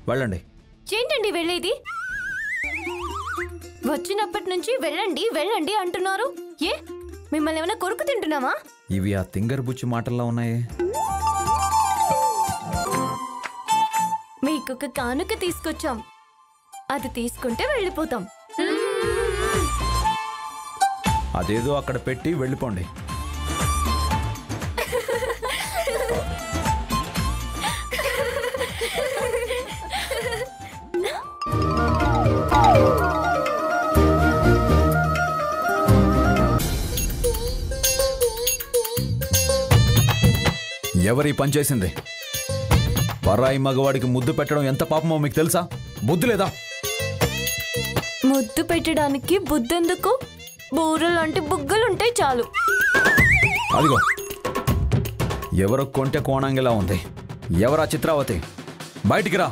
వెళ్ళండి ఏంటండి వెళ్ళేది వచ్చినప్పటి నుంచి వెళ్ళండి వెళ్ళండి అంటున్నారు ఏ మిమ్మల్ని ఏమైనా కొరుకు తింటున్నామా ఇవి ఆ తింగర్ బుచ్చి మాటల్లో ఉన్నాయి మీకు ఒక కానుక తీసుకొచ్చాం అది తీసుకుంటే వెళ్ళిపోతాం అదేదో అక్కడ పెట్టి వెళ్ళిపోండి ఎవరి పని చేసింది పరాయి మగవాడికి ముద్దు పెట్టడం ఎంత పాపమో మీకు తెలుసా బుద్ధి లేదా ముద్దు పెట్టడానికి బుద్ధెందుకు బూర లాంటి బుగ్గలుంటే చాలు అదిగో ఎవరో కొంటె కోణంగిలా ఉంది ఎవరా చిత్రావతి బయటికి రా